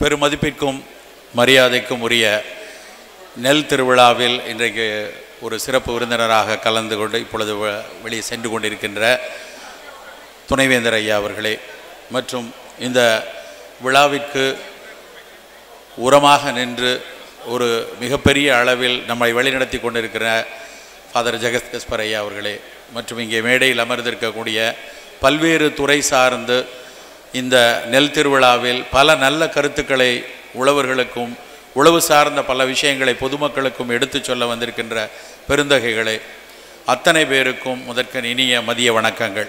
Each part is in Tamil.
பெருமதிப்பிற்கும் மரியாதைக்கும் உரிய நெல் திருவிழாவில் இன்றைக்கு ஒரு சிறப்பு விருந்தினராக கலந்து கொண்டு இப்பொழுது வெ- வெளியே சென்று கொண்டிருக்கின்ற துணைவேந்தர் ஐயா அவர்களே மற்றும் இந்த விழாவிற்கு உரமாக நின்று ஒரு மிகப்பெரிய அளவில் நம்மை வழிநடத்தி கொண்டிருக்கிற ஃபாதர் ஜெகத் கஸ்பர் ஐயா அவர்களே மற்றும் இங்கே மேடையில் அமர்ந்திருக்கக்கூடிய பல்வேறு துறை சார்ந்து இந்த நெல் திருவிழாவில் பல நல்ல கருத்துக்களை உழவர்களுக்கும் உழவு சார்ந்த பல விஷயங்களை பொதுமக்களுக்கும் எடுத்துச் சொல்ல வந்திருக்கின்ற பெருந்தகைகளே அத்தனை பேருக்கும் முதற்கன் இனிய மதிய வணக்கங்கள்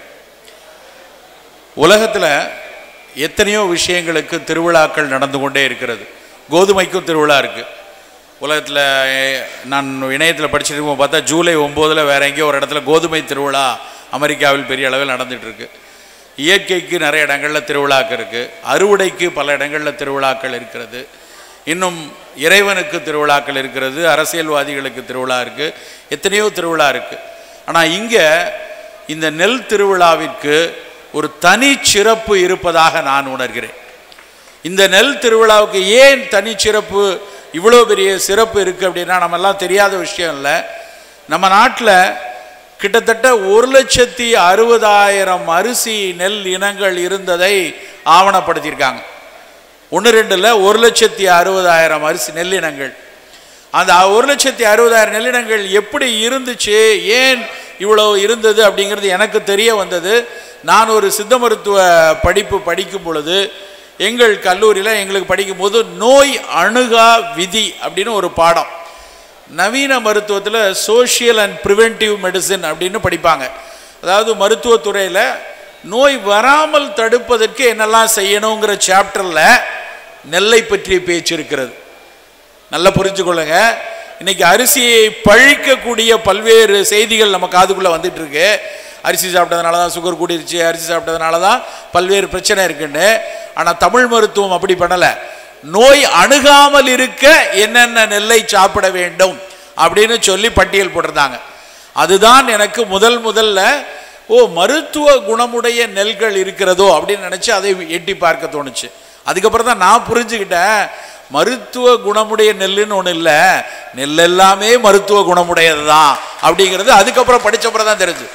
உலகத்தில் எத்தனையோ விஷயங்களுக்கு திருவிழாக்கள் நடந்து கொண்டே இருக்கிறது கோதுமைக்கும் திருவிழா இருக்குது உலகத்தில் நான் இணையத்தில் படிச்சுட்டு இருக்கும்போது பார்த்தா ஜூலை ஒம்போதில் வேற எங்கேயோ ஒரு இடத்துல கோதுமை திருவிழா அமெரிக்காவில் பெரிய அளவில் நடந்துட்டு இருக்கு இயற்கைக்கு நிறைய இடங்களில் திருவிழாக்கள் இருக்குது அறுவடைக்கு பல இடங்களில் திருவிழாக்கள் இருக்கிறது இன்னும் இறைவனுக்கு திருவிழாக்கள் இருக்கிறது அரசியல்வாதிகளுக்கு திருவிழா இருக்குது எத்தனையோ திருவிழா இருக்குது ஆனால் இங்கே இந்த நெல் திருவிழாவிற்கு ஒரு தனி சிறப்பு இருப்பதாக நான் உணர்கிறேன் இந்த நெல் திருவிழாவுக்கு ஏன் தனிச்சிறப்பு இவ்வளோ பெரிய சிறப்பு இருக்குது அப்படின்னா நம்மெல்லாம் தெரியாத விஷயம் இல்லை நம்ம நாட்டில் கிட்டத்தட்ட ஒரு லட்சத்தி அறுபதாயிரம் அரிசி நெல் இனங்கள் இருந்ததை ஆவணப்படுத்தியிருக்காங்க ஒன்று ரெண்டில் ஒரு லட்சத்தி அறுபதாயிரம் அரிசி நெல்லினங்கள் அந்த ஒரு லட்சத்தி அறுபதாயிரம் நெல்லினங்கள் எப்படி இருந்துச்சு ஏன் இவ்வளோ இருந்தது அப்படிங்கிறது எனக்கு தெரிய வந்தது நான் ஒரு சித்த மருத்துவ படிப்பு படிக்கும் பொழுது எங்கள் கல்லூரியில் எங்களுக்கு படிக்கும்போது நோய் அணுகா விதி அப்படின்னு ஒரு பாடம் நவீன மருத்துவத்தில் சோஷியல் அண்ட் ப்ரிவென்டிவ் மெடிசின் அப்படின்னு படிப்பாங்க அதாவது மருத்துவத்துறையில் நோய் வராமல் தடுப்பதற்கு என்னெல்லாம் செய்யணுங்கிற சாப்டரில் நெல்லை பற்றிய பேச்சு இருக்கிறது நல்லா புரிஞ்சுக்கொள்ளுங்க இன்னைக்கு அரிசியை பழிக்கக்கூடிய பல்வேறு செய்திகள் நம்ம காதுக்குள்ளே வந்துட்டு இருக்கு அரிசி சாப்பிட்டதுனால தான் சுகர் கூடிருச்சு அரிசி சாப்பிட்டதுனால தான் பல்வேறு பிரச்சனை இருக்குன்னு ஆனால் தமிழ் மருத்துவம் அப்படி பண்ணலை நோய் அணுகாமல் இருக்க என்னென்ன நெல்லை சாப்பிட வேண்டும் அப்படின்னு சொல்லி பட்டியல் போட்டிருந்தாங்க அதுதான் எனக்கு முதல் முதல்ல ஓ மருத்துவ குணமுடைய நெல்கள் இருக்கிறதோ அப்படின்னு நினச்சி அதை எட்டி பார்க்க தோணுச்சு அதுக்கப்புறம் தான் நான் புரிஞ்சுக்கிட்டேன் மருத்துவ குணமுடைய நெல்லுன்னு ஒன்று இல்லை நெல் எல்லாமே மருத்துவ குணமுடையது தான் அப்படிங்கிறது அதுக்கப்புறம் படித்தப்புறம் தான் தெரிஞ்சு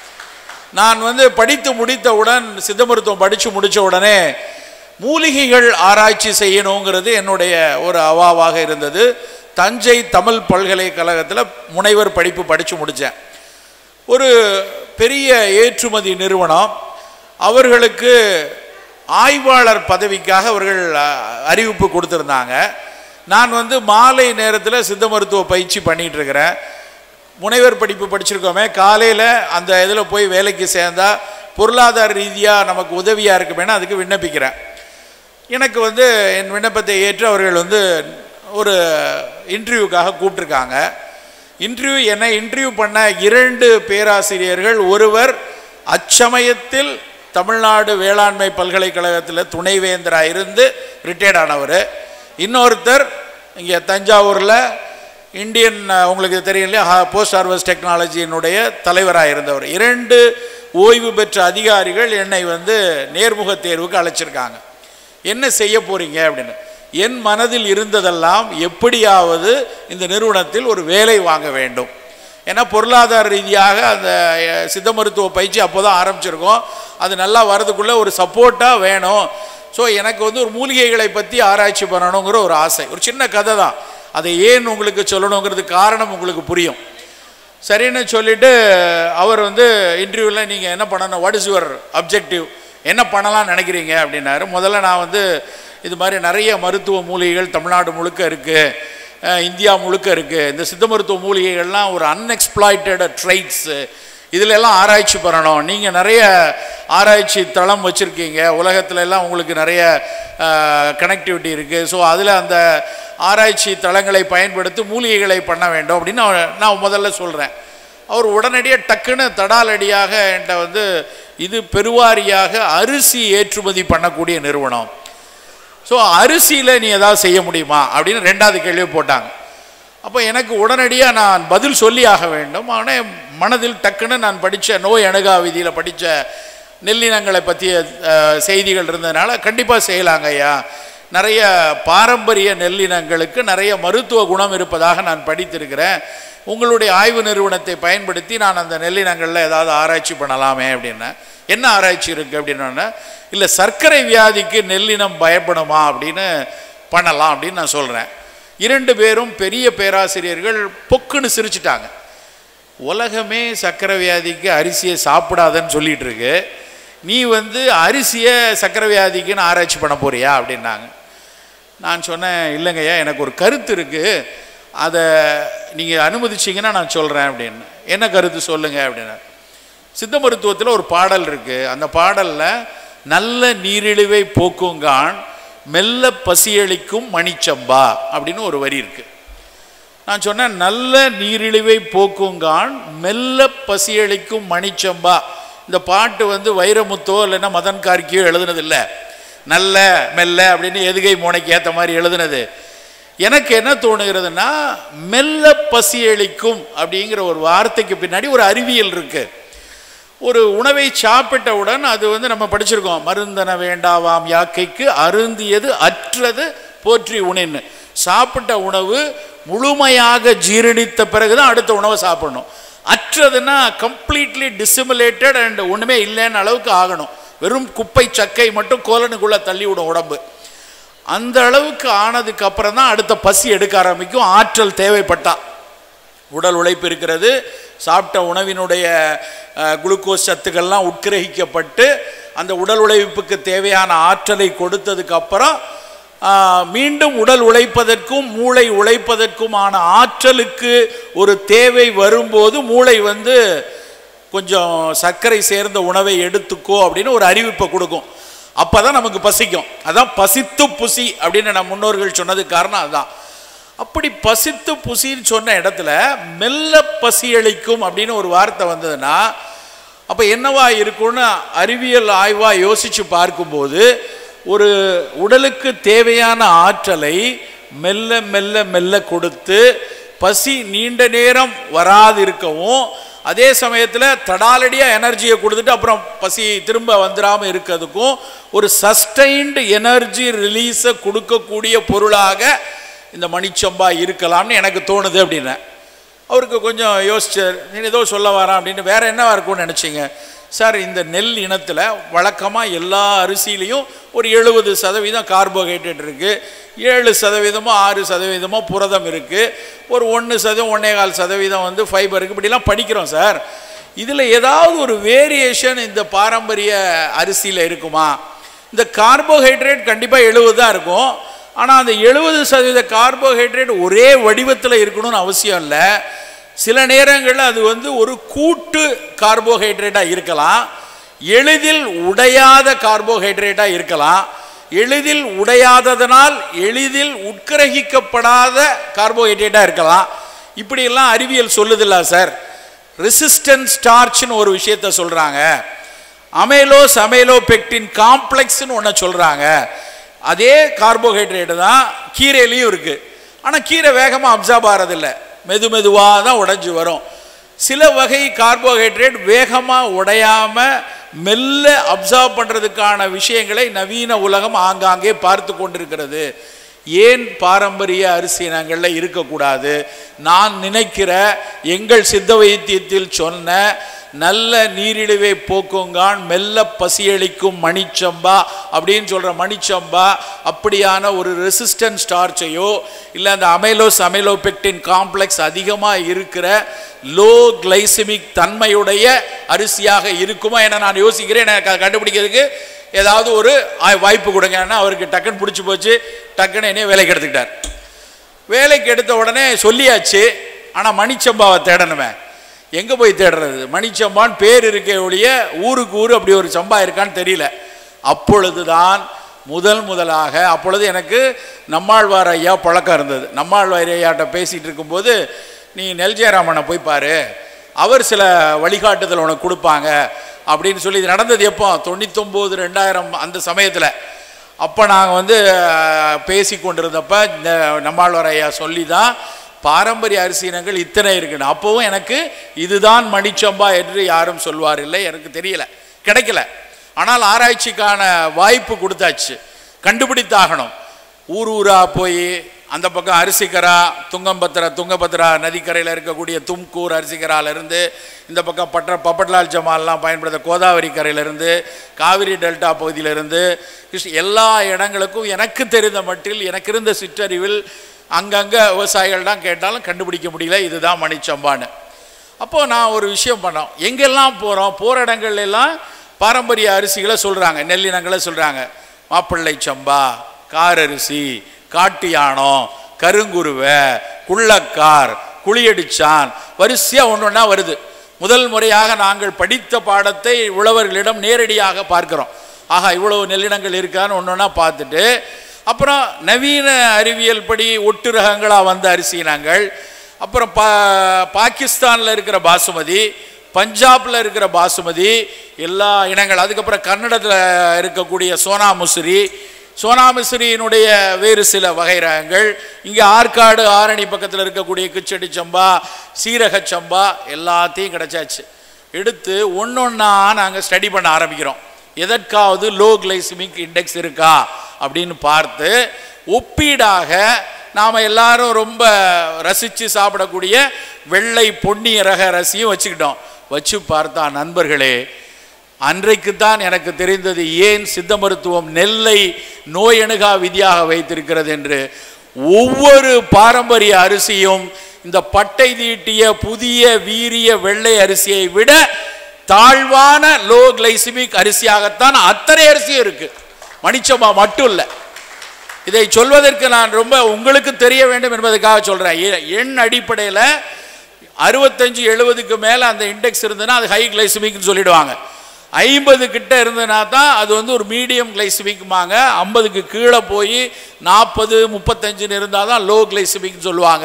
நான் வந்து படித்து முடித்தவுடன் சித்த மருத்துவம் படித்து முடித்த உடனே மூலிகைகள் ஆராய்ச்சி செய்யணுங்கிறது என்னுடைய ஒரு அவாவாக இருந்தது தஞ்சை தமிழ் பல்கலைக்கழகத்தில் முனைவர் படிப்பு படித்து முடித்தேன் ஒரு பெரிய ஏற்றுமதி நிறுவனம் அவர்களுக்கு ஆய்வாளர் பதவிக்காக அவர்கள் அஹ், அறிவிப்பு கொடுத்துருந்தாங்க நான் வந்து மாலை நேரத்தில் சித்த மருத்துவ பயிற்சி பண்ணிட்டு இருக்கிறேன் முனைவர் படிப்பு படிச்சிருக்கோமே காலையில் அந்த இதில் போய் வேலைக்கு சேர்ந்தா பொருளாதார ரீதியாக நமக்கு உதவியாக இருக்குமேனா அதுக்கு விண்ணப்பிக்கிறேன் எனக்கு வந்து என் விண்ணப்பத்தை ஏற்று அவர்கள் வந்து ஒரு இன்டர்வியூக்காக கூப்பிட்ருக்காங்க இன்டர்வியூ என்னை இன்டர்வியூ பண்ண இரண்டு பேராசிரியர்கள் ஒருவர் அச்சமயத்தில் தமிழ்நாடு வேளாண்மை பல்கலைக்கழகத்தில் துணைவேந்தராக இருந்து ரிட்டையர்ட் ஆனவர் இன்னொருத்தர் இங்கே தஞ்சாவூரில் இந்தியன் அஹ், உங்களுக்கு தெரியும் இல்லையா போஸ்ட் ஹார்வெஸ்ட் டெக்னாலஜியினுடைய தலைவராக இருந்தவர் இரண்டு ஓய்வு பெற்ற அதிகாரிகள் என்னை வந்து நேர்முக தேர்வுக்கு அழைச்சிருக்காங்க என்ன செய்ய போறீங்க அப்படின்னு என் மனதில் இருந்ததெல்லாம் எப்படியாவது இந்த நிறுவனத்தில் ஒரு வேலை வாங்க வேண்டும் ஏன்னா பொருளாதார ரீதியாக அந்த அஹ், சித்த மருத்துவ பயிற்சி அப்போ தான் ஆரம்பிச்சிருக்கோம் அது நல்லா வரதுக்குள்ளே ஒரு சப்போர்ட்டாக வேணும் ஸோ எனக்கு வந்து ஒரு மூலிகைகளை பற்றி ஆராய்ச்சி பண்ணணுங்கிற ஒரு ஆசை ஒரு சின்ன கதை தான் அதை ஏன் உங்களுக்கு சொல்லணுங்கிறது காரணம் உங்களுக்கு புரியும் சரின்னு சொல்லிட்டு அவர் வந்து இன்டர்வியூவில் நீங்கள் என்ன பண்ணணும் வாட் இஸ் யுவர் அப்ஜெக்டிவ் என்ன பண்ணலாம்னு நினைக்கிறீங்க அப்படின்னாரு முதல்ல நான் வந்து இது மாதிரி நிறைய மருத்துவ மூலிகைகள் தமிழ்நாடு முழுக்க இருக்குது இந்தியா முழுக்க இருக்குது இந்த சித்த மருத்துவ மூலிகைகள்லாம் ஒரு அன்எக்ஸ்ப்ளாய்டட் ட்ரைட்ஸு இதில் எல்லாம் ஆராய்ச்சி பண்ணணும் நீங்கள் நிறைய ஆராய்ச்சி தளம் வச்சுருக்கீங்க உலகத்துல எல்லாம் உங்களுக்கு நிறைய கனெக்டிவிட்டி இருக்குது ஸோ அதில் அந்த ஆராய்ச்சி தளங்களை பயன்படுத்தி மூலிகைகளை பண்ண வேண்டும் அப்படின்னு நான் நான் முதல்ல சொல்கிறேன் அவர் உடனடியாக டக்குன்னு தடாலடியாக என்கிட்ட வந்து இது பெருவாரியாக அரிசி ஏற்றுமதி பண்ணக்கூடிய நிறுவனம் ஸோ அரிசியில் நீ ஏதாவது செய்ய முடியுமா அப்படின்னு ரெண்டாவது கேள்வி போட்டாங்க அப்போ எனக்கு உடனடியாக நான் பதில் சொல்லி ஆக வேண்டும் ஆனால் மனதில் டக்குன்னு நான் படித்த நோய் அணுகா விதியில் படித்த நெல்லினங்களை பற்றிய அஹ், செய்திகள் இருந்ததுனால கண்டிப்பாக செய்யலாங்க ஐயா நிறைய பாரம்பரிய நெல்லினங்களுக்கு நிறைய மருத்துவ குணம் இருப்பதாக நான் படித்திருக்கிறேன் உங்களுடைய ஆய்வு நிறுவனத்தை பயன்படுத்தி நான் அந்த நெல்லினங்களில் ஏதாவது ஆராய்ச்சி பண்ணலாமே அப்படின்னேன் என்ன ஆராய்ச்சி இருக்குது அப்படின்னா இல்லை சர்க்கரை வியாதிக்கு நெல்லினம் பயப்படுமா அப்படின்னு பண்ணலாம் அப்படின்னு நான் சொல்கிறேன் இரண்டு பேரும் பெரிய பேராசிரியர்கள் பொக்குன்னு சிரிச்சிட்டாங்க உலகமே சர்க்கரை வியாதிக்கு அரிசியை சாப்பிடாதன்னு சொல்லிட்டு இருக்கு நீ வந்து அரிசியை சர்க்கரை வியாதிக்குன்னு ஆராய்ச்சி பண்ண போறியா அப்படின்னாங்க நான் சொன்னேன் இல்லைங்கய்யா எனக்கு ஒரு கருத்து இருக்குது அதை நீங்கள் அனுமதிச்சிங்கன்னா நான் சொல்கிறேன் அப்படின்னு என்ன கருத்து சொல்லுங்கள் அப்படின்னா சித்த மருத்துவத்தில் ஒரு பாடல் இருக்குது அந்த பாடலில் நல்ல நீரிழிவை போக்குங்கான் மெல்ல பசியளிக்கும் மணிச்சம்பா அப்படின்னு ஒரு வரி இருக்குது நான் சொன்னேன் நல்ல நீரிழிவை போக்குங்கான் மெல்ல பசியளிக்கும் மணிச்சம்பா இந்த பாட்டு வந்து வைரமுத்தோ இல்லைன்னா மதன் கார்கியோ எழுதுனதில்லை நல்ல மெல்ல அப்படின்னு எதுகை மோனைக்கு ஏற்ற மாதிரி எழுதுனது எனக்கு என்ன தோணுகிறதுனா மெல்ல பசியளிக்கும் அப்படிங்கிற ஒரு வார்த்தைக்கு பின்னாடி ஒரு அறிவியல் இருக்கு ஒரு உணவை சாப்பிட்டவுடன் அது வந்து நம்ம படிச்சிருக்கோம் மருந்தன வேண்டாவாம் யாக்கைக்கு அருந்தியது அற்றது போற்றி உணின்னு சாப்பிட்ட உணவு முழுமையாக ஜீரணித்த பிறகுதான் அடுத்த உணவை சாப்பிடணும் அற்றதுன்னா கம்ப்ளீட்லி டிசிமுலேட்டட் அண்ட் ஒன்றுமே இல்லைன்னு அளவுக்கு ஆகணும் வெறும் குப்பை சக்கை மட்டும் கோலனுக்குள்ளே தள்ளி விடும் உடம்பு அந்த அளவுக்கு ஆனதுக்கு அப்புறம் தான் அடுத்த பசி எடுக்க ஆரம்பிக்கும் ஆற்றல் தேவைப்பட்டா உடல் உழைப்பு இருக்கிறது சாப்பிட்ட உணவினுடைய அஹ், குளுக்கோஸ் சத்துக்கள்லாம் உட்கிரகிக்கப்பட்டு அந்த உடல் உழைப்புக்கு தேவையான ஆற்றலை கொடுத்ததுக்கு அப்புறம் ஆஹ், மீண்டும் உடல் உழைப்பதற்கும் மூளை உழைப்பதற்குமான ஆற்றலுக்கு ஒரு தேவை வரும்போது மூளை வந்து கொஞ்சம் சர்க்கரை சேர்ந்த உணவை எடுத்துக்கோ அப்படின்னு ஒரு அறிவிப்பை கொடுக்கும் அப்பதான் நமக்கு பசிக்கும் அதான் பசித்து புசி அப்படின்னு நம்ம முன்னோர்கள் சொன்னதுக்கு காரணம் அதுதான் அப்படி பசித்து புசின்னு சொன்ன இடத்துல மெல்ல பசியளிக்கும் அப்படின்னு ஒரு வார்த்தை வந்ததுன்னா அப்போ என்னவா இருக்கும்னு அறிவியல் ஆய்வாக யோசித்து பார்க்கும்போது ஒரு உடலுக்கு தேவையான ஆற்றலை மெல்ல மெல்ல மெல்ல கொடுத்து பசி நீண்ட நேரம் வராது இருக்கவும் அதே சமயத்தில் தடாலடியாக எனர்ஜியை கொடுத்துட்டு அப்புறம் பசி திரும்ப வந்துடாமல் இருக்கிறதுக்கும் ஒரு சஸ்டைன்டு எனர்ஜி ரிலீஸை கொடுக்கக்கூடிய பொருளாக இந்த மணிச்சம்பா இருக்கலாம்னு எனக்கு தோணுது அப்படின்னேன் அவருக்கு கொஞ்சம் யோசிச்சார் நீ ஏதோ சொல்ல வரான் அப்படின்னு வேற என்னவா இருக்கும்னு நினச்சிங்க சார் இந்த நெல் இனத்தில் வழக்கமாக எல்லா அரிசியிலையும் ஒரு எழுபது சதவீதம் கார்போஹைட்ரேட் இருக்குது ஏழு சதவீதமோ ஆறு சதவீதமோ புரதம் இருக்குது ஒரு ஒன்று சதவீதம் ஒன்றே கால் சதவீதம் வந்து ஃபைபர் இருக்குது இப்படிலாம் படிக்கிறோம் சார் இதில் ஏதாவது ஒரு வேரியேஷன் இந்த பாரம்பரிய அரிசியில் இருக்குமா இந்த கார்போஹைட்ரேட் கண்டிப்பாக எழுபது தான் இருக்கும் ஆனால் அந்த எழுபது சதவீத கார்போஹைட்ரேட் ஒரே வடிவத்தில் இருக்கணும்னு அவசியம் இல்லை சில நேரங்களில் அது வந்து ஒரு கூட்டு கார்போஹைட்ரேட்டாக இருக்கலாம் எளிதில் உடையாத கார்போஹைட்ரேட்டாக இருக்கலாம் எளிதில் உடையாததனால் எளிதில் உட்கிரகிக்கப்படாத கார்போஹைட்ரேட்டாக இருக்கலாம் இப்படியெல்லாம் அறிவியல் சொல்லுதில்ல சார் ரெசிஸ்டன்ட் ஸ்டார்ச்னு ஒரு விஷயத்த சொல்கிறாங்க அமேலோஸ் அமேலோபெக்டின் காம்ப்ளெக்ஸ்னு ஒன்று சொல்கிறாங்க அதே கார்போஹைட்ரேட் தான் கீரையிலையும் இருக்குது ஆனால் கீரை வேகமாக அப்சார்ப் ஆகிறதில்ல மெது மெதுவாக தான் உடைஞ்சு வரும் சில வகை கார்போஹைட்ரேட் வேகமாக உடையாமல் மெல்ல அப்சார்ப் பண்ணுறதுக்கான விஷயங்களை நவீன உலகம் ஆங்காங்கே பார்த்து கொண்டிருக்கிறது ஏன் பாரம்பரிய அரிசி இனங்களில் இருக்கக்கூடாது நான் நினைக்கிற எங்கள் சித்த வைத்தியத்தில் சொன்ன நல்ல நீரிழிவை போக்குங்கான் மெல்ல பசியளிக்கும் மணிச்சம்பா அப்படின்னு சொல்கிற மணிச்சம்பா அப்படியான ஒரு ரெசிஸ்டன்ட் ஸ்டார்ச்சையோ இல்லை அந்த அமைலோஸ் அமைலோபெக்டின் காம்ப்ளெக்ஸ் அதிகமாக இருக்கிற லோ கிளைசிமிக் தன்மையுடைய அரிசியாக இருக்குமா என நான் யோசிக்கிறேன் எனக்கு அதை கண்டுபிடிக்கிறதுக்கு ஏதாவது ஒரு ஆ- வாய்ப்பு கொடுங்கன்னா அவருக்கு டக்குன்னு பிடிச்சி போச்சு டக்குன்னு என்னைய வேலைக்கு எடுத்துக்கிட்டார் வேலைக்கு எடுத்த உடனே சொல்லியாச்சு ஆனால் மணிச்சம்பாவை தேடணுமே எங்கே போய் தேடுறது மணிச்சம்பான்னு பேர் இருக்கே ஒழிய ஊருக்கு ஊர் அப்படி ஒரு சம்பா இருக்கான்னு தெரியல அப்பொழுதுதான் முதல் முதலாக அப்பொழுது எனக்கு நம்மாழ்வார் ஐயா பழக்கம் இருந்தது நம்மாழ்வார் ஐயாட்ட பேசிகிட்டு இருக்கும்போது நீ நெல் ஜெயராமனை போய் பாரு அவர் சில வழிகாட்டுதல் உனக்கு கொடுப்பாங்க அப்படின்னு சொல்லி இது நடந்தது எப்போ தொண்ணூத்தொம்போது ரெண்டாயிரம் அந்த சமயத்தில் அப்போ நாங்கள் வந்து அஹ், பேசி கொண்டிருந்தப்ப இந்த நம்மாழ்வார் ஐயா சொல்லி தான் பாரம்பரிய அரிசி இனங்கள் இத்தனை இருக்குன்னு அப்போவும் எனக்கு இதுதான் மணிச்சம்பா என்று யாரும் சொல்வார் இல்லை எனக்கு தெரியல கிடைக்கல ஆனால் ஆராய்ச்சிக்கான வாய்ப்பு கொடுத்தாச்சு கண்டுபிடித்தாகணும் ஊர் ஊரா போய் அந்த பக்கம் அரிசிக்கரா துங்கம்பத்திரா துங்கபத்ரா நதிக்கரையில் இருக்கக்கூடிய தும்கூர் அரிசிக்கராலேருந்து இந்த பக்கம் பட்ட பப்பட்லால் ஜமால்லாம் பயன்படுத்த கோதாவரி கரையிலிருந்து காவிரி டெல்டா பகுதியிலிருந்து கிருஷ்ண- எல்லா இடங்களுக்கும் எனக்கு தெரிந்த மட்டில் எனக்கு இருந்த சிற்றறிவில் அங்கங்கே விவசாயிகள் தான் கேட்டாலும் கண்டுபிடிக்க முடியல இதுதான் மணிச்சம்பான்னு அப்போது நான் ஒரு விஷயம் பண்ணோம் எங்கெல்லாம் போகிறோம் போகிற இடங்கள்ல எல்லாம் பாரம்பரிய அரிசிகளை சொல்கிறாங்க நெல்லினங்களை சொல்கிறாங்க மாப்பிள்ளை சம்பா காரரிசி காட்டு யானம் கருங்குருவை குள்ளக்கார் குழியடிச்சான் வரிசையாக ஒன்று ஒன்றா வருது முதல் முறையாக நாங்கள் படித்த பாடத்தை உழவர்களிடம் நேரடியாக பார்க்கிறோம் ஆஹா இவ்வளவு நெல்லினங்கள் இருக்கான்னு ஒன்று ஒன்றா பார்த்துட்டு அப்புறம் நவீன அறிவியல் படி ஒட்டு ரகங்களாக வந்த அரிசினங்கள் அப்புறம் பா பாகிஸ்தானில் இருக்கிற பாசுமதி பஞ்சாப்ல இருக்கிற பாசுமதி எல்லா இனங்கள் அதுக்கப்புறம் கன்னடத்தில் இருக்கக்கூடிய சோனா முசிறி சோனா முசிறியினுடைய வேறு சில வகை ரகங்கள் இங்கே ஆற்காடு ஆரணி பக்கத்தில் இருக்கக்கூடிய கிச்சடி சம்பா சீரக சம்பா எல்லாத்தையும் கிடைச்சாச்சு எடுத்து ஒன்றொன்னா நாங்கள் ஸ்டடி பண்ண ஆரம்பிக்கிறோம் எதற்காவது லோ கிளைசிமிக் இண்டெக்ஸ் இருக்கா அப்படின்னு பார்த்து ஒப்பீடாக நாம் எல்லாரும் ரொம்ப ரசித்து சாப்பிடக்கூடிய வெள்ளை பொன்னிய ரக ரசியும் வச்சுக்கிட்டோம் வச்சு பார்த்தா நண்பர்களே அன்றைக்கு தான் எனக்கு தெரிந்தது ஏன் சித்த மருத்துவம் நெல்லை நோயணுகா விதியாக வைத்திருக்கிறது என்று ஒவ்வொரு பாரம்பரிய அரிசியும் இந்த பட்டை தீட்டிய புதிய வீரிய வெள்ளை அரிசியை விட தாழ்வான லோ கிளைசிமிக் அரிசியாகத்தான் அத்தனை அரிசியும் இருக்கு மணிச்சம்பா மட்டும் இல்லை இதை சொல்வதற்கு நான் ரொம்ப உங்களுக்கு தெரிய வேண்டும் என்பதற்காக சொல்றேன் எ- எண் அடிப்படையில் அறுபத்தஞ்சு எழுபதுக்கு மேலே அந்த இண்டெக்ஸ் இருந்ததுன்னா அது ஹை கிளைசிமிக்னு சொல்லிடுவாங்க ஐம்பது கிட்ட இருந்ததுனா தான் அது வந்து ஒரு மீடியம் கிளைசிமிக்மாங்க ஐம்பதுக்கு கீழே போய் நாற்பது முப்பத்தஞ்சுன்னு இருந்தால் தான் லோ கிளைசிமிக்னு சொல்லுவாங்க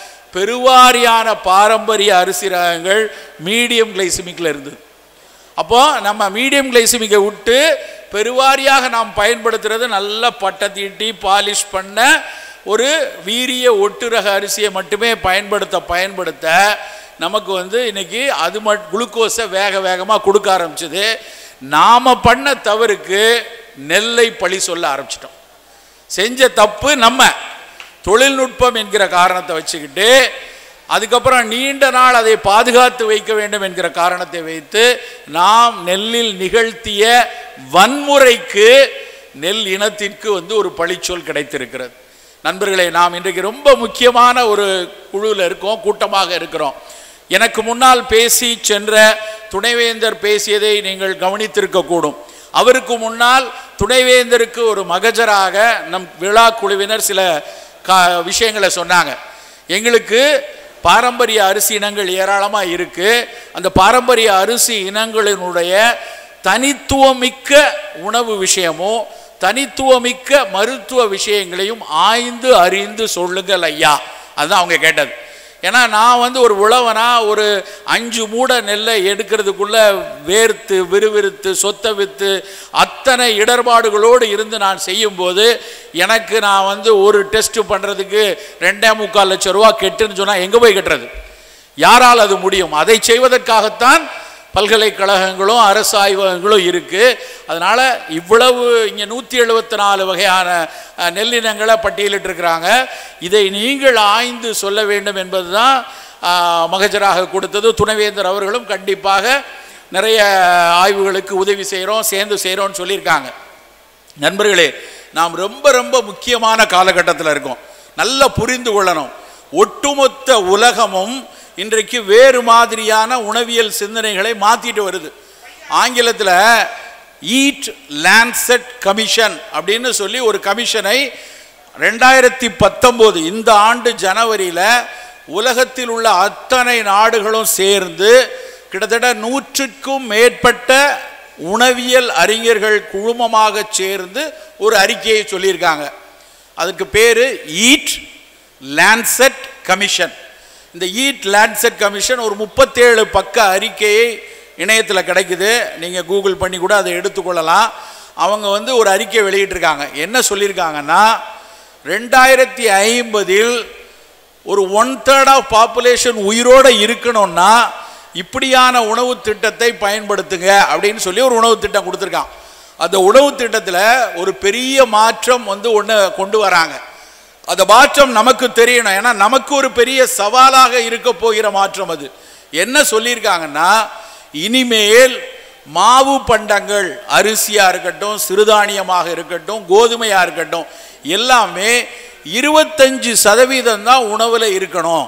பெருவாரியான பாரம்பரிய அரிசி ரகங்கள் மீடியம் கிளைசிமிக்கில் இருந்தது அப்போ நம்ம மீடியம் கிளைசிமிக்கை விட்டு பெருவாரியாக நாம் பயன்படுத்துறது நல்ல பட்டை தீட்டி பாலிஷ் பண்ண ஒரு வீரிய ஒட்டு ரக அரிசியை மட்டுமே பயன்படுத்த பயன்படுத்த நமக்கு வந்து இன்னைக்கு அது மட் குளுக்கோஸை வேக வேகமாக கொடுக்க ஆரம்பிச்சது நாம் பண்ண தவறுக்கு நெல்லை பழி சொல்ல ஆரம்பிச்சிட்டோம் செஞ்ச தப்பு நம்ம தொழில்நுட்பம் என்கிற காரணத்தை வச்சுக்கிட்டு அதுக்கப்புறம் நீண்ட நாள் அதை பாதுகாத்து வைக்க வேண்டும் என்கிற காரணத்தை வைத்து நாம் நெல்லில் நிகழ்த்திய வன்முறைக்கு நெல் இனத்திற்கு வந்து ஒரு பழிச்சொல் கிடைத்திருக்கிறது நண்பர்களே நாம் இன்றைக்கு ரொம்ப முக்கியமான ஒரு குழுவில் இருக்கோம் கூட்டமாக இருக்கிறோம் எனக்கு முன்னால் பேசி சென்ற துணைவேந்தர் பேசியதை நீங்கள் கவனித்திருக்கக்கூடும் அவருக்கு முன்னால் துணைவேந்தருக்கு ஒரு மகஜராக நம் விழா குழுவினர் சில கா விஷயங்களை சொன்னாங்க எங்களுக்கு பாரம்பரிய அரிசி இனங்கள் ஏராளமாக இருக்கு அந்த பாரம்பரிய அரிசி இனங்களினுடைய தனித்துவமிக்க உணவு விஷயமும் தனித்துவமிக்க மருத்துவ விஷயங்களையும் ஆய்ந்து அறிந்து சொல்லுங்கள் ஐயா அதுதான் அவங்க கேட்டது ஏன்னா நான் வந்து ஒரு உழவனா ஒரு அஞ்சு மூட நெல்லை எடுக்கிறதுக்குள்ள வேர்த்து விறுவிறுத்து சொத்த வித்து அத்தனை இடர்பாடுகளோடு இருந்து நான் செய்யும்போது எனக்கு நான் வந்து ஒரு டெஸ்ட் பண்ணுறதுக்கு ரெண்டே முக்கால் லட்சம் ரூபா கெட்டுன்னு சொன்னால் எங்கே போய் கட்டுறது யாரால் அது முடியும் அதை செய்வதற்காகத்தான் பல்கலைக்கழகங்களும் அரசு ஆய்வகங்களும் இருக்குது அதனால் இவ்வளவு இங்கே நூற்றி எழுபத்தி நாலு வகையான அஹ், நெல்லினங்களை பட்டியலிட்டிருக்கிறாங்க இதை நீங்கள் ஆய்ந்து சொல்ல வேண்டும் என்பது தான் மகஜராக கொடுத்தது துணைவேந்தர் அவர்களும் கண்டிப்பாக நிறைய ஆய்வுகளுக்கு உதவி செய்கிறோம் சேர்ந்து செய்கிறோம்னு சொல்லியிருக்காங்க நண்பர்களே நாம் ரொம்ப ரொம்ப முக்கியமான காலகட்டத்தில் இருக்கோம் நல்லா புரிந்து கொள்ளணும் ஒட்டுமொத்த உலகமும் இன்றைக்கு வேறு மாதிரியான உணவியல் சிந்தனைகளை மாற்றிட்டு வருது ஆங்கிலத்தில் ஈட் லேண்ட்செட் கமிஷன் அப்படின்னு சொல்லி ஒரு கமிஷனை ரெண்டாயிரத்தி பத்தொம்போது இந்த ஆண்டு ஜனவரியில் உலகத்தில் உள்ள அத்தனை நாடுகளும் சேர்ந்து கிட்டத்தட்ட நூற்றுக்கும் மேற்பட்ட உணவியல் அறிஞர்கள் குழுமமாக சேர்ந்து ஒரு அறிக்கையை சொல்லியிருக்காங்க அதுக்கு பேர் ஈட் லேண்ட்செட் கமிஷன் இந்த ஈட் லேண்ட்செட் கமிஷன் ஒரு முப்பத்தேழு பக்க அறிக்கையை இணையத்தில் கிடைக்குது நீங்கள் கூகுள் பண்ணி கூட அதை எடுத்துக்கொள்ளலாம் அவங்க வந்து ஒரு அறிக்கை வெளியிட்டிருக்காங்க என்ன சொல்லியிருக்காங்கன்னா ரெண்டாயிரத்தி ஐம்பதில் ஒரு ஒன் தேர்ட் ஆஃப் பாப்புலேஷன் உயிரோடு இருக்கணும்னா இப்படியான உணவு திட்டத்தை பயன்படுத்துங்க அப்படின்னு சொல்லி ஒரு உணவு திட்டம் கொடுத்துருக்கான் அந்த உணவு திட்டத்தில் ஒரு பெரிய மாற்றம் வந்து ஒன்று கொண்டு வராங்க அந்த மாற்றம் நமக்கு தெரியணும் ஏன்னா நமக்கு ஒரு பெரிய சவாலாக இருக்க போகிற மாற்றம் அது என்ன சொல்லியிருக்காங்கன்னா இனிமேல் மாவு பண்டங்கள் அரிசியாக இருக்கட்டும் சிறுதானியமாக இருக்கட்டும் கோதுமையாக இருக்கட்டும் எல்லாமே இருபத்தஞ்சு சதவீதம் தான் உணவில் இருக்கணும்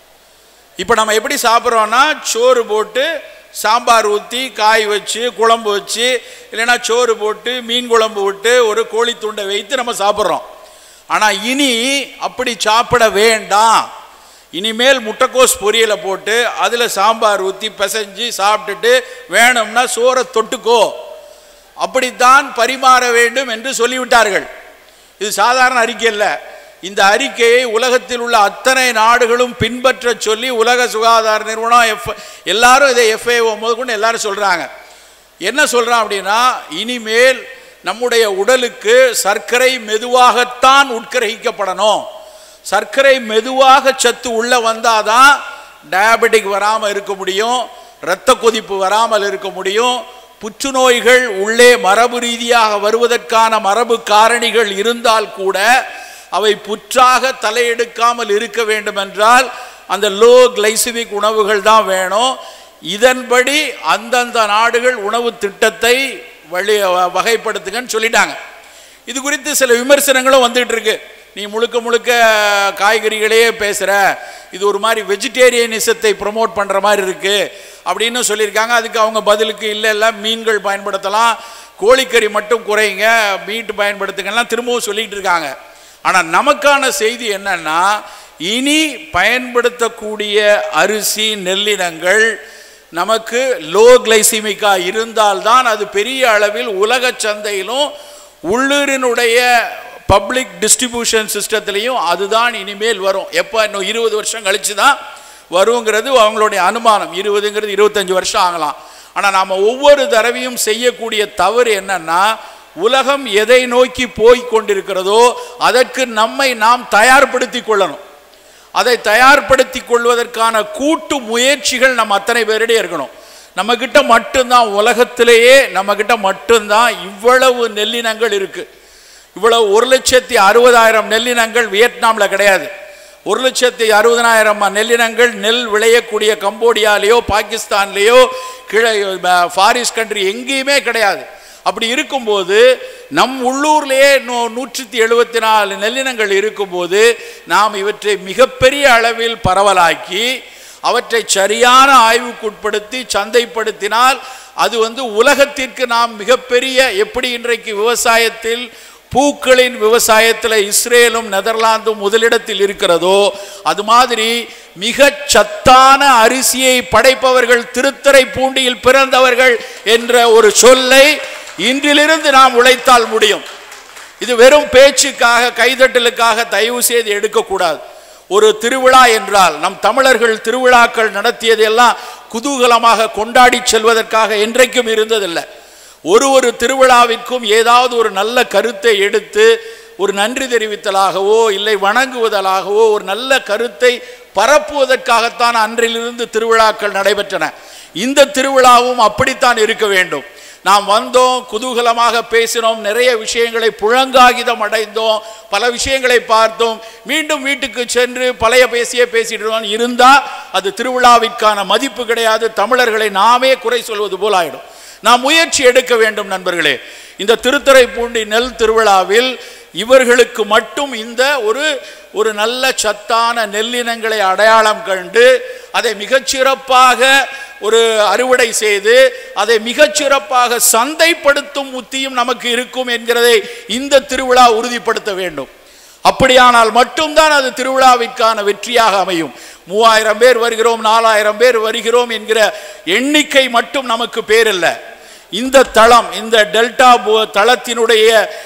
இப்போ நம்ம எப்படி சாப்பிட்றோன்னா சோறு போட்டு சாம்பார் ஊற்றி காய் வச்சு குழம்பு வச்சு இல்லைன்னா சோறு போட்டு மீன் குழம்பு விட்டு ஒரு கோழி துண்டை வைத்து நம்ம சாப்பிட்றோம் ஆனால் இனி அப்படி சாப்பிட வேண்டாம் இனிமேல் முட்டைக்கோஸ் பொரியலை போட்டு அதில் சாம்பார் ஊற்றி பிசைஞ்சு சாப்பிட்டுட்டு வேணும்னா சோறை தொட்டுக்கோ அப்படித்தான் பரிமாற வேண்டும் என்று சொல்லிவிட்டார்கள் இது சாதாரண அறிக்கை இல்லை இந்த அறிக்கையை உலகத்தில் உள்ள அத்தனை நாடுகளும் பின்பற்ற சொல்லி உலக சுகாதார நிறுவனம் எஃப் எல்லாரும் இதை எஃப்ஏஓ முதற்கொண்டு எல்லாரும் சொல்கிறாங்க என்ன சொல்கிறான் அப்படின்னா இனிமேல் நம்முடைய உடலுக்கு சர்க்கரை மெதுவாகத்தான் உட்கிரகிக்கப்படணும் சர்க்கரை மெதுவாக சத்து உள்ள வந்தாதான் டயபெட்டிக் வராமல் இருக்க முடியும் இரத்த கொதிப்பு வராமல் இருக்க முடியும் புற்றுநோய்கள் உள்ளே மரபு ரீதியாக வருவதற்கான மரபு காரணிகள் இருந்தால் கூட அவை புற்றாக தலையெடுக்காமல் இருக்க வேண்டும் என்றால் அந்த லோ கிளைசிமிக் உணவுகள் தான் வேணும் இதன்படி அந்தந்த நாடுகள் உணவு திட்டத்தை வழி வகைப்படுத்துங்கன்னு சொல்லிட்டாங்க இது குறித்து சில விமர்சனங்களும் வந்துட்டு இருக்கு நீ முழுக்க முழுக்க காய்கறிகளையே பேசுகிற இது ஒரு மாதிரி வெஜிடேரியனிசத்தை ப்ரொமோட் பண்ணுற மாதிரி இருக்கு அப்படின்னு சொல்லியிருக்காங்க அதுக்கு அவங்க பதிலுக்கு இல்லை இல்லை மீன்கள் பயன்படுத்தலாம் கோழிக்கறி மட்டும் குறைங்க மீட் பயன்படுத்துங்கலாம் திரும்பவும் சொல்லிட்டு இருக்காங்க ஆனால் நமக்கான செய்தி என்னன்னா இனி பயன்படுத்தக்கூடிய அரிசி நெல்லினங்கள் நமக்கு லோ கிளைசிமிக்கா இருந்தால்தான் அது பெரிய அளவில் உலக சந்தையிலும் உள்ளூரினுடைய பப்ளிக் டிஸ்ட்ரிபியூஷன் சிஸ்டத்திலையும் அதுதான் இனிமேல் வரும் எப்போ இன்னும் இருபது வருஷம் கழிச்சு தான் வருங்கிறது அவங்களுடைய அனுமானம் இருபதுங்கிறது இருபத்தஞ்சு வருஷம் ஆகலாம் ஆனால் நாம் ஒவ்வொரு தடவையும் செய்யக்கூடிய தவறு என்னன்னா உலகம் எதை நோக்கி போய் கொண்டிருக்கிறதோ அதற்கு நம்மை நாம் தயார்படுத்தி கொள்ளணும் அதை தயார்படுத்தி கொள்வதற்கான கூட்டு முயற்சிகள் நம்ம அத்தனை பேரிடையே இருக்கணும் நம்மக்கிட்ட மட்டும்தான் உலகத்திலேயே நம்மக்கிட்ட மட்டும்தான் இவ்வளவு நெல்லினங்கள் இருக்குது இவ்வளவு ஒரு லட்சத்தி அறுபதாயிரம் நெல்லினங்கள் வியட்நாமில் கிடையாது ஒரு லட்சத்தி அறுபதனாயிரம் நெல்லினங்கள் நெல் விளையக்கூடிய கம்போடியாலேயோ பாகிஸ்தான்லேயோ கிழ ஃபாரிஸ் கண்ட்ரி எங்கேயுமே கிடையாது அப்படி இருக்கும்போது நம் உள்ளூர்லேயே நூ நூற்றி எழுபத்தி நாலு நெல்லினங்கள் இருக்கும்போது நாம் இவற்றை மிகப்பெரிய அளவில் பரவலாக்கி அவற்றை சரியான ஆய்வுக்குட்படுத்தி சந்தைப்படுத்தினால் அது வந்து உலகத்திற்கு நாம் மிகப்பெரிய எப்படி இன்றைக்கு விவசாயத்தில் பூக்களின் விவசாயத்தில் இஸ்ரேலும் நெதர்லாந்தும் முதலிடத்தில் இருக்கிறதோ அது மாதிரி மிக சத்தான அரிசியை படைப்பவர்கள் திருத்தரை பூண்டியில் பிறந்தவர்கள் என்ற ஒரு சொல்லை இன்றிலிருந்து நாம் உழைத்தால் முடியும் இது வெறும் பேச்சுக்காக கைதட்டலுக்காக தயவு செய்து எடுக்கக்கூடாது ஒரு திருவிழா என்றால் நம் தமிழர்கள் திருவிழாக்கள் நடத்தியதெல்லாம் குதூகலமாக கொண்டாடி செல்வதற்காக என்றைக்கும் இருந்ததில்லை ஒரு ஒரு திருவிழாவிற்கும் ஏதாவது ஒரு நல்ல கருத்தை எடுத்து ஒரு நன்றி தெரிவித்தலாகவோ இல்லை வணங்குவதாகவோ ஒரு நல்ல கருத்தை பரப்புவதற்காகத்தான் அன்றிலிருந்து திருவிழாக்கள் நடைபெற்றன இந்த திருவிழாவும் அப்படித்தான் இருக்க வேண்டும் நாம் வந்தோம் குதூகலமாக பேசினோம் நிறைய விஷயங்களை புழங்காகிதம் அடைந்தோம் பல விஷயங்களை பார்த்தோம் மீண்டும் வீட்டுக்கு சென்று பழைய பேசியே பேசிட்டு இருந்தா அது திருவிழாவிற்கான மதிப்பு கிடையாது தமிழர்களை நாமே குறை சொல்வது போல் ஆயிடும் நாம் முயற்சி எடுக்க வேண்டும் நண்பர்களே இந்த திருத்துறைப்பூண்டி நெல் திருவிழாவில் இவர்களுக்கு மட்டும் இந்த ஒரு ஒரு நல்ல சத்தான நெல்லினங்களை அடையாளம் கண்டு அதை மிகச்சிறப்பாக ஒரு அறுவடை செய்து அதை மிகச்சிறப்பாக சந்தைப்படுத்தும் உத்தியும் நமக்கு இருக்கும் என்கிறதை இந்த திருவிழா உறுதிப்படுத்த வேண்டும் அப்படியானால் மட்டும்தான் அது திருவிழாவிற்கான வெற்றியாக அமையும் மூவாயிரம் பேர் வருகிறோம் நாலாயிரம் பேர் வருகிறோம் என்கிற எண்ணிக்கை மட்டும் நமக்கு பேரல்ல இந்த தளம் இந்த டெல்டா பு- தளத்தினுடைய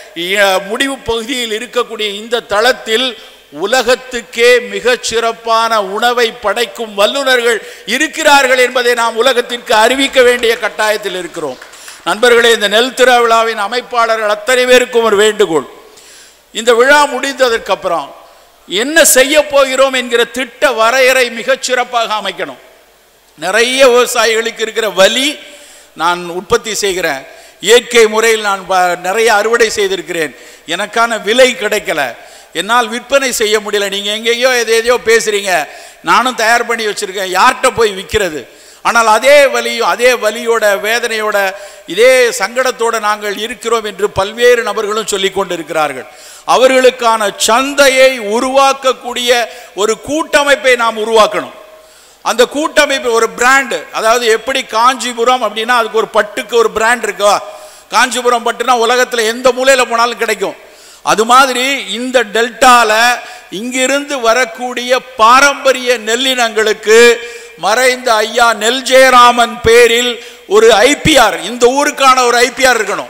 இ- முடிவு பகுதியில் இருக்கக்கூடிய இந்த தளத்தில் உலகத்துக்கே மிகச் சிறப்பான உணவை படைக்கும் வல்லுநர்கள் இருக்கிறார்கள் என்பதை நாம் உலகத்திற்கு அறிவிக்க வேண்டிய கட்டாயத்தில் இருக்கிறோம் நண்பர்களே இந்த நெல் திருவிழாவின் அமைப்பாளர்கள் அத்தனை பேருக்கும் ஒரு வேண்டுகோள் இந்த விழா முடிந்ததற்கு அப்புறம் என்ன செய்ய போகிறோம் என்கிற திட்ட வரையறை மிகச் சிறப்பாக அமைக்கணும் நிறைய விவசாயிகளுக்கு இருக்கிற வலி நான் உற்பத்தி செய்கிறேன் இயற்கை முறையில் நான் ப- நிறைய அறுவடை செய்திருக்கிறேன் எனக்கான விலை கிடைக்கல என்னால் விற்பனை செய்ய முடியல நீங்க எங்கேயோ எது எதையோ பேசுறீங்க நானும் தயார் பண்ணி வச்சிருக்கேன் யார்கிட்ட போய் விற்கிறது ஆனால் அதே வலியும் அதே வலியோட வேதனையோட இதே சங்கடத்தோட நாங்கள் இருக்கிறோம் என்று பல்வேறு நபர்களும் சொல்லிக் கொண்டிருக்கிறார்கள் அவர்களுக்கான சந்தையை உருவாக்கக்கூடிய ஒரு கூட்டமைப்பை நாம் உருவாக்கணும் அந்த கூட்டமைப்பு ஒரு பிராண்டு அதாவது எப்படி காஞ்சிபுரம் அப்படின்னா அதுக்கு ஒரு பட்டுக்கு ஒரு பிராண்ட் இருக்கா காஞ்சிபுரம் பட்டுனா உலகத்தில் எந்த மூலையில் போனாலும் கிடைக்கும் அது மாதிரி இந்த டெல்டால இங்கிருந்து வரக்கூடிய பாரம்பரிய நெல்லினங்களுக்கு மறைந்த ஐயா நெல் ஜெயராமன் பேரில் ஒரு ஐபிஆர் இந்த ஊருக்கான ஒரு ஐபிஆர் இருக்கணும்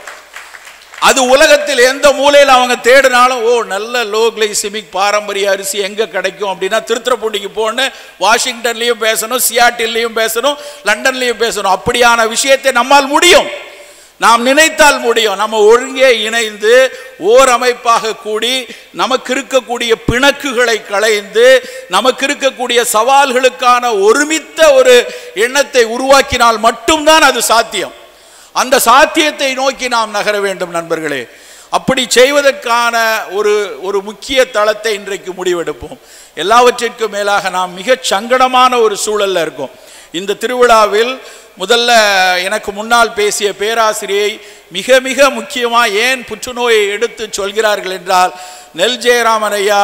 அது உலகத்தில் எந்த மூலையில் அவங்க தேடினாலும் ஓ நல்ல லோ கிளைசிமிக் பாரம்பரிய அரிசி எங்கே கிடைக்கும் அப்படின்னா திருத்துறைப்பூண்டிக்கு போகணும் வாஷிங்டன்லேயும் பேசணும் சியாட்டில்லையும் பேசணும் லண்டன்லேயும் பேசணும் அப்படியான விஷயத்தை நம்மால் முடியும் நாம் நினைத்தால் முடியும் நம்ம ஒழுங்கே இணைந்து ஓர் அமைப்பாக கூடி நமக்கு இருக்கக்கூடிய பிணக்குகளை களைந்து நமக்கு இருக்கக்கூடிய சவால்களுக்கான ஒருமித்த ஒரு எண்ணத்தை உருவாக்கினால் மட்டும்தான் அது சாத்தியம் அந்த சாத்தியத்தை நோக்கி நாம் நகர வேண்டும் நண்பர்களே அப்படி செய்வதற்கான ஒரு ஒரு முக்கிய தளத்தை இன்றைக்கு முடிவெடுப்போம் எல்லாவற்றிற்கும் மேலாக நாம் மிகச் சங்கடமான ஒரு சூழல்ல இருக்கோம் இந்த திருவிழாவில் முதல்ல எனக்கு முன்னால் பேசிய பேராசிரியை மிக மிக முக்கியமாக ஏன் புற்றுநோயை எடுத்து சொல்கிறார்கள் என்றால் நெல் ஜெயராமன் ஐயா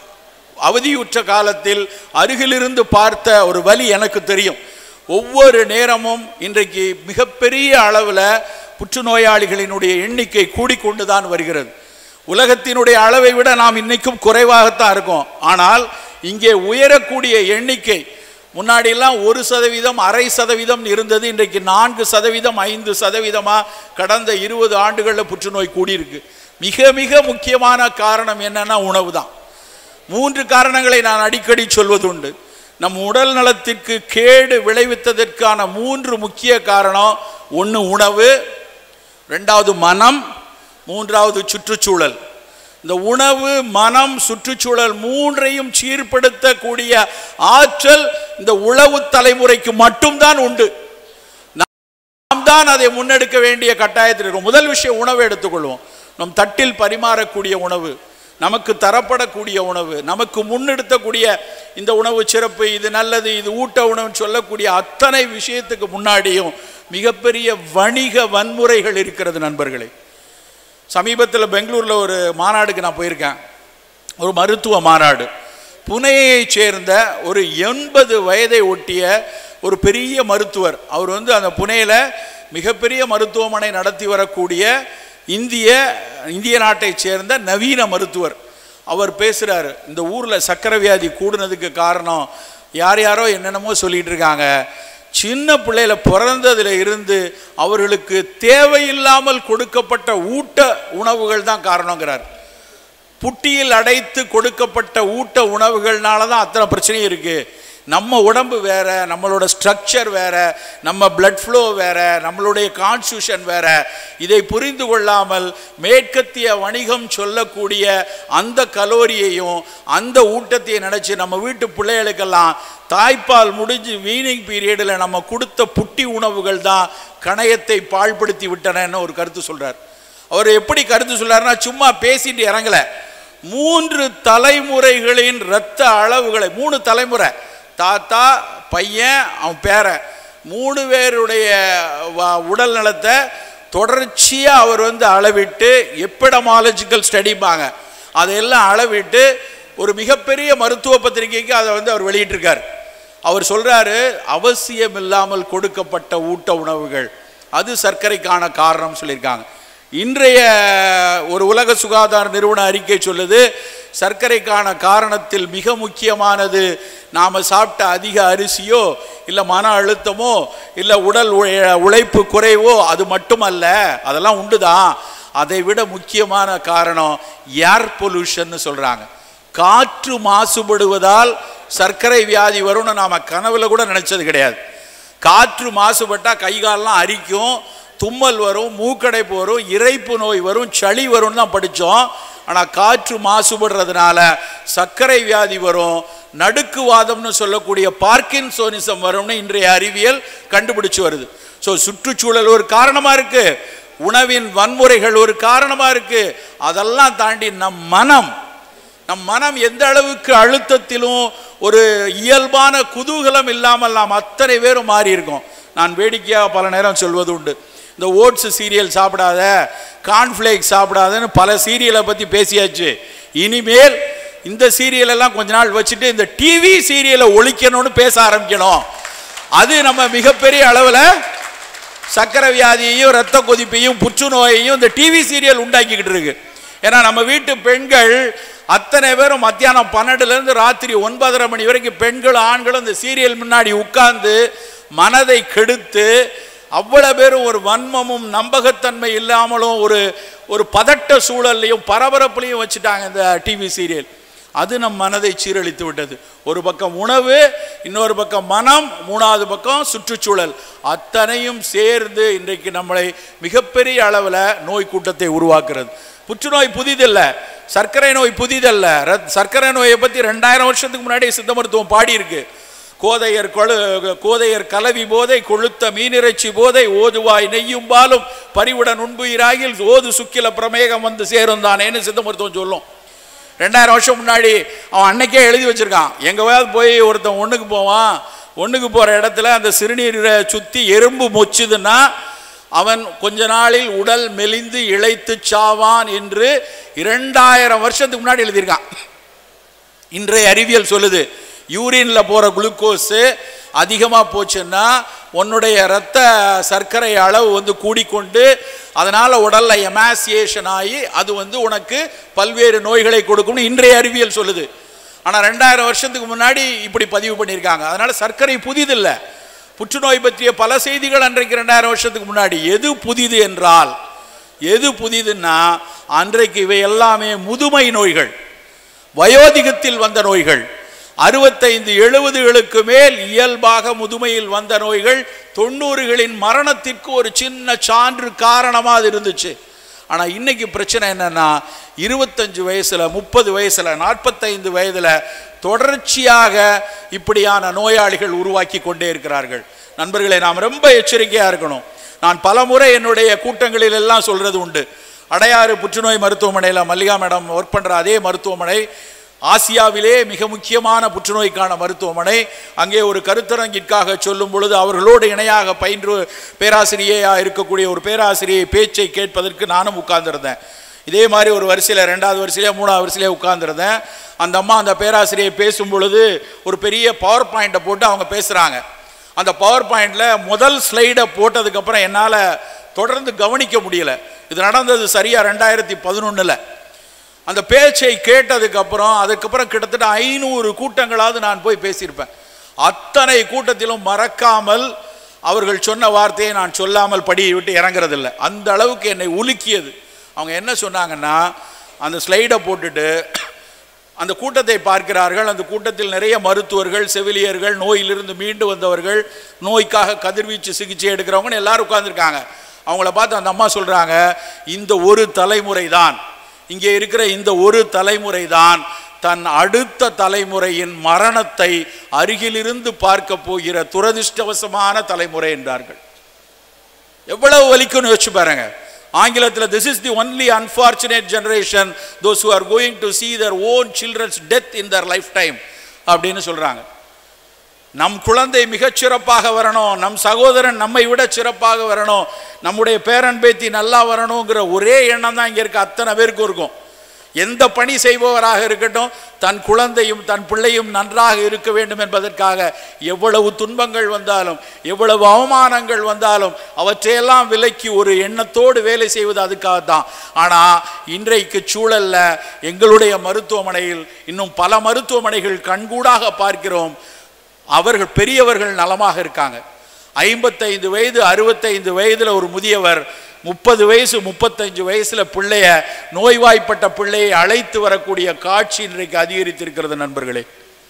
அவதியுற்ற காலத்தில் அருகிலிருந்து பார்த்த ஒரு வலி எனக்கு தெரியும் ஒவ்வொரு நேரமும் இன்றைக்கு மிகப்பெரிய அளவில் புற்றுநோயாளிகளினுடைய எண்ணிக்கை கூடிக்கொண்டு தான் வருகிறது உலகத்தினுடைய அளவை விட நாம் இன்னைக்கும் குறைவாகத்தான் இருக்கோம் ஆனால் இங்கே உயரக்கூடிய எண்ணிக்கை முன்னாடியெல்லாம் ஒரு சதவீதம் அரை சதவீதம் இருந்தது இன்றைக்கு நான்கு சதவீதம் ஐந்து சதவீதமாக கடந்த இருபது ஆண்டுகளில் புற்றுநோய் கூடியிருக்கு மிக மிக முக்கியமான காரணம் என்னன்னா உணவு தான் மூன்று காரணங்களை நான் அடிக்கடி சொல்வதுண்டு நம் உடல் நலத்திற்கு கேடு விளைவித்ததற்கான மூன்று முக்கிய காரணம் ஒன்று உணவு ரெண்டாவது மனம் மூன்றாவது சுற்றுச்சூழல் இந்த உணவு மனம் சுற்றுச்சூழல் மூன்றையும் சீர்படுத்தக்கூடிய ஆற்றல் இந்த உழவு தலைமுறைக்கு மட்டும்தான் உண்டு நாம் தான் அதை முன்னெடுக்க வேண்டிய கட்டாயத்தில் இருக்கும் முதல் விஷயம் உணவை எடுத்துக்கொள்வோம் நம் தட்டில் பரிமாறக்கூடிய உணவு நமக்கு தரப்படக்கூடிய உணவு நமக்கு முன்னெடுத்தக்கூடிய இந்த உணவு சிறப்பு இது நல்லது இது ஊட்ட உணவுன்னு சொல்லக்கூடிய அத்தனை விஷயத்துக்கு முன்னாடியும் மிகப்பெரிய வணிக வன்முறைகள் இருக்கிறது நண்பர்களே சமீபத்தில் பெங்களூரில் ஒரு மாநாடுக்கு நான் போயிருக்கேன் ஒரு மருத்துவ மாநாடு புனேயைச் சேர்ந்த ஒரு எண்பது வயதை ஒட்டிய ஒரு பெரிய மருத்துவர் அவர் வந்து அந்த புனேல மிகப்பெரிய மருத்துவமனை நடத்தி வரக்கூடிய இந்திய இந்திய நாட்டைச் சேர்ந்த நவீன மருத்துவர் அவர் பேசுகிறாரு இந்த ஊரில் சக்கரை வியாதி கூடுனதுக்கு காரணம் யார் யாரோ என்னென்னமோ சொல்லிட்டு இருக்காங்க சின்ன பிள்ளையில பிறந்ததுல இருந்து அவர்களுக்கு தேவையில்லாமல் கொடுக்கப்பட்ட ஊட்ட உணவுகள் தான் காரணங்கிறார் புட்டியில் அடைத்து கொடுக்கப்பட்ட ஊட்ட உணவுகள்னால தான் அத்தனை பிரச்சனையும் இருக்கு நம்ம உடம்பு வேற நம்மளோட ஸ்ட்ரக்சர் வேற நம்ம பிளட் ஃப்ளோ வேற நம்மளுடைய கான்ஸ்டியூஷன் வேற இதை புரிந்து கொள்ளாமல் மேற்கத்திய வணிகம் சொல்லக்கூடிய அந்த கலோரியையும் அந்த ஊட்டத்தையும் நினைச்சு நம்ம வீட்டு பிள்ளைகளுக்கெல்லாம் தாய்ப்பால் முடிஞ்சு வீனிங் பீரியடில் நம்ம கொடுத்த புட்டி உணவுகள் தான் கணையத்தை பாழ்படுத்தி விட்டனன்னு ஒரு கருத்து சொல்றார் அவர் எப்படி கருத்து சொல்றாருன்னா சும்மா பேசிட்டு இறங்கல மூன்று தலைமுறைகளின் இரத்த அளவுகளை மூணு தலைமுறை தாத்தா பையன் அவன் பேரன் மூணு பேருடைய வ- உடல் நலத்தை தொடர்ச்சியாக அவர் வந்து அளவிட்டு எப்பிடமாலஜிக்கல் ஸ்டடிப்பாங்க அதையெல்லாம் அளவிட்டு ஒரு மிகப்பெரிய மருத்துவ பத்திரிகைக்கு அதை வந்து அவர் வெளியிட்டிருக்கார் அவர் சொல்றாரு அவசியம் இல்லாமல் கொடுக்கப்பட்ட ஊட்ட உணவுகள் அது சர்க்கரைக்கான காரணம் சொல்லியிருக்காங்க இன்றைய ஒரு உலக சுகாதார நிறுவன அறிக்கை சொல்லுது சர்க்கரைக்கான காரணத்தில் மிக முக்கியமானது நாம் சாப்பிட்ட அதிக அரிசியோ இல்லை மன அழுத்தமோ இல்லை உடல் உழை- உழைப்பு குறைவோ அது மட்டுமல்ல அதெல்லாம் உண்டுதான் அதை விட முக்கியமான காரணம் ஏர் பொல்யூஷன் சொல்கிறாங்க காற்று மாசுபடுவதால் சர்க்கரை வியாதி வரும்னு நாம் கனவுல கூட நினைச்சது கிடையாது காற்று மாசுபட்டா கை கால்லாம் அரிக்கும் தும்மல் வரும் மூக்கடைப்பு வரும் இறைப்பு நோய் வரும் சளி வரும்னு தான் படித்தோம் ஆனால் காற்று மாசுபடுறதுனால சர்க்கரை வியாதி வரும் நடுக்குவாதம்னு சொல்லக்கூடிய பார்க்கின்சோனிசம் வரும்னு இன்றைய அறிவியல் கண்டுபிடிச்சு வருது ஸோ சுற்றுச்சூழல் ஒரு காரணமாக இருக்கு உணவின் வன்முறைகள் ஒரு காரணமா இருக்கு அதெல்லாம் தாண்டி நம் மனம் நம் மனம் எந்த அளவுக்கு அழுத்தத்திலும் ஒரு இயல்பான குதூகலம் இல்லாமல் நாம் அத்தனை பேரும் மாறி இருக்கோம் நான் வேடிக்கையாக பல நேரம் சொல்வது உண்டு இந்த ஓட்ஸ் சீரியல் சாப்பிடாத கார்ன்ஃப்ளேக் சாப்பிடாதன்னு பல சீரியலை பற்றி பேசியாச்சு இனிமேல் இந்த சீரியல் எல்லாம் கொஞ்ச நாள் வச்சுட்டு இந்த டிவி சீரியலை ஒழிக்கணும்னு பேச ஆரம்பிக்கணும் அது நம்ம மிகப்பெரிய அளவில் சக்கரை வியாதியையும் ரத்த கொதிப்பையும் புற்றுநோயையும் இந்த டிவி சீரியல் உண்டாக்கிக்கிட்டு இருக்கு ஏன்னா நம்ம வீட்டு பெண்கள் அத்தனை பேரும் மத்தியானம் பன்னெண்டுலேருந்து ராத்திரி ஒன்பதரை மணி வரைக்கும் பெண்களும் ஆண்களும் இந்த சீரியல் முன்னாடி உட்கார்ந்து மனதை கெடுத்து அவ்வளவு பேரும் ஒரு வன்மமும் நம்பகத்தன்மை இல்லாமலும் ஒரு ஒரு பதட்ட சூழல்லையும் பரபரப்புலையும் வச்சுட்டாங்க இந்த டிவி சீரியல் அது நம் மனதை சீரழித்து விட்டது ஒரு பக்கம் உணவு இன்னொரு பக்கம் மனம் மூணாவது பக்கம் சுற்றுச்சூழல் அத்தனையும் சேர்ந்து இன்றைக்கு நம்மளை மிகப்பெரிய அளவில் நோய் கூட்டத்தை உருவாக்குறது புற்றுநோய் புதிதல்ல சர்க்கரை நோய் புதிதல்ல ரத்- சர்க்கரை நோயை பற்றி ரெண்டாயிரம் வருஷத்துக்கு முன்னாடி சித்த மருத்துவம் பாடியிருக்கு கோதையர் கொழு கோதையர் கலவி போதை கொழுத்த மீனிறைச்சி போதை ஓதுவாய் நெய்யும் பாலும் பரிவுடன் உண்புயிராகில் ஓது சுக்கில பிரமேகம் வந்து சேரும் தானேன்னு சித்த மருத்துவம் சொல்லும் ரெண்டாயிரம் வருஷம் முன்னாடி அவன் அன்னைக்கே எழுதி வச்சிருக்கான் எங்கேயாவது போய் ஒருத்தன் ஒண்ணுக்கு போவான் ஒண்ணுக்கு போற இடத்துல அந்த சிறுநீரை சுத்தி எறும்பு மொச்சுதுன்னா அவன் கொஞ்ச நாளில் உடல் மெலிந்து இளைத்து சாவான் என்று இரண்டாயிரம் வருஷத்துக்கு முன்னாடி எழுதியிருக்கான் இன்றைய அறிவியல் சொல்லுது யூரின்ல போற குளுக்கோஸு அதிகமாக போச்சுன்னா உன்னுடைய இரத்த சர்க்கரை அளவு வந்து கூடிக்கொண்டு அதனால உடல்ல எமாசியேஷன் ஆகி அது வந்து உனக்கு பல்வேறு நோய்களை கொடுக்கும்னு இன்றைய அறிவியல் சொல்லுது ஆனால் ரெண்டாயிரம் வருஷத்துக்கு முன்னாடி இப்படி பதிவு பண்ணியிருக்காங்க அதனால சர்க்கரை புதிதில்லை புற்றுநோய் பற்றிய பல செய்திகள் அன்றைக்கு ரெண்டாயிரம் வருஷத்துக்கு முன்னாடி எது புதிது என்றால் எது புதிதுன்னா அன்றைக்கு இவை எல்லாமே முதுமை நோய்கள் வயோதிகத்தில் வந்த நோய்கள் அறுபத்தைந்து எழுபதுகளுக்கு மேல் இயல்பாக முதுமையில் வந்த நோய்கள் தொண்ணூறுகளின் மரணத்திற்கு ஒரு சின்ன சான்று காரணமாக அது இருந்துச்சு ஆனால் இன்னைக்கு பிரச்சனை என்னன்னா இருபத்தஞ்சு வயசுல முப்பது வயசுல நாற்பத்தைந்து வயதுல தொடர்ச்சியாக இப்படியான நோயாளிகள் உருவாக்கி கொண்டே இருக்கிறார்கள் நண்பர்களே நாம் ரொம்ப எச்சரிக்கையா இருக்கணும் நான் பல முறை என்னுடைய கூட்டங்களில் எல்லாம் சொல்றது உண்டு அடையாறு புற்றுநோய் மருத்துவமனையில் மல்லிகா மேடம் ஒர்க் பண்ற அதே மருத்துவமனை ஆசியாவிலே மிக முக்கியமான புற்றுநோய்க்கான மருத்துவமனை அங்கே ஒரு கருத்தரங்கிற்காக சொல்லும் பொழுது அவர்களோடு இணையாக பயின்று பேராசிரியையாக இருக்கக்கூடிய ஒரு பேராசிரியை பேச்சை கேட்பதற்கு நானும் உட்கார்ந்திருந்தேன் இதே மாதிரி ஒரு வரிசையில் ரெண்டாவது வரிசையிலே மூணாவது வரிசையிலே உட்கார்ந்திருந்தேன் அந்த அம்மா அந்த பேராசிரியை பேசும் பொழுது ஒரு பெரிய பவர் பாயிண்ட்டை போட்டு அவங்க பேசுகிறாங்க அந்த பவர் பாயிண்டில் முதல் ஸ்லைடை போட்டதுக்கப்புறம் என்னால் தொடர்ந்து கவனிக்க முடியல இது நடந்தது சரியாக ரெண்டாயிரத்தி பதினொன்றில் அந்த பேச்சை கேட்டதுக்கப்புறம் அதுக்கப்புறம் கிட்டத்தட்ட ஐநூறு கூட்டங்களாவது நான் போய் பேசியிருப்பேன் அத்தனை கூட்டத்திலும் மறக்காமல் அவர்கள் சொன்ன வார்த்தையை நான் சொல்லாமல் படியை விட்டு இறங்குறதில்ல அந்த அளவுக்கு என்னை உலுக்கியது அவங்க என்ன சொன்னாங்கன்னா அந்த ஸ்லைடை போட்டுட்டு அந்த கூட்டத்தை பார்க்கிறார்கள் அந்த கூட்டத்தில் நிறைய மருத்துவர்கள் செவிலியர்கள் நோயிலிருந்து மீண்டு வந்தவர்கள் நோய்க்காக கதிர்வீச்சு சிகிச்சை எடுக்கிறவங்கன்னு எல்லாரும் உட்கார்ந்திருக்காங்க அவங்கள பார்த்து அந்த அம்மா சொல்றாங்க இந்த ஒரு தலைமுறை தான் இங்கே இருக்கிற இந்த ஒரு தலைமுறை தான் தன் அடுத்த தலைமுறையின் மரணத்தை அருகிலிருந்து பார்க்க போகிற துரதிர்ஷ்டவசமான தலைமுறை என்றார்கள் எவ்வளவு வலிக்கும்னு யோசிச்சு பாருங்க ஆங்கிலத்தில் this is the only unfortunate generation those who are going to see their own childrens death in their lifetime அப்படின்னு சொல்றாங்க நம் குழந்தை மிகச் சிறப்பாக வரணும் நம் சகோதரன் நம்மை விட சிறப்பாக வரணும் நம்முடைய பேரன் பேத்தி நல்லா வரணுங்கிற ஒரே எண்ணம் தான் இங்கே இருக்க அத்தனை பேருக்கும் இருக்கும் எந்த பணி செய்பவராக இருக்கட்டும் தன் குழந்தையும் தன் பிள்ளையும் நன்றாக இருக்க வேண்டும் என்பதற்காக எவ்வளவு துன்பங்கள் வந்தாலும் எவ்வளவு அவமானங்கள் வந்தாலும் அவற்றையெல்லாம் விலக்கி ஒரு எண்ணத்தோடு வேலை செய்வது அதுக்காக தான் ஆனால் இன்றைக்கு சூழல்ல எங்களுடைய மருத்துவமனையில் இன்னும் பல மருத்துவமனைகள் கண்கூடாக பார்க்கிறோம் அவர்கள் பெரியவர்கள் நலமாக இருக்காங்க ஐம்பத்தைந்து வயது அறுபத்தைந்து வயதுல ஒரு முதியவர் முப்பது வயசு முப்பத்தஞ்சு வயசுல பிள்ளைய நோய்வாய்ப்பட்ட பிள்ளையை அழைத்து வரக்கூடிய காட்சி இன்றைக்கு அதிகரித்திருக்கிறது நண்பர்களே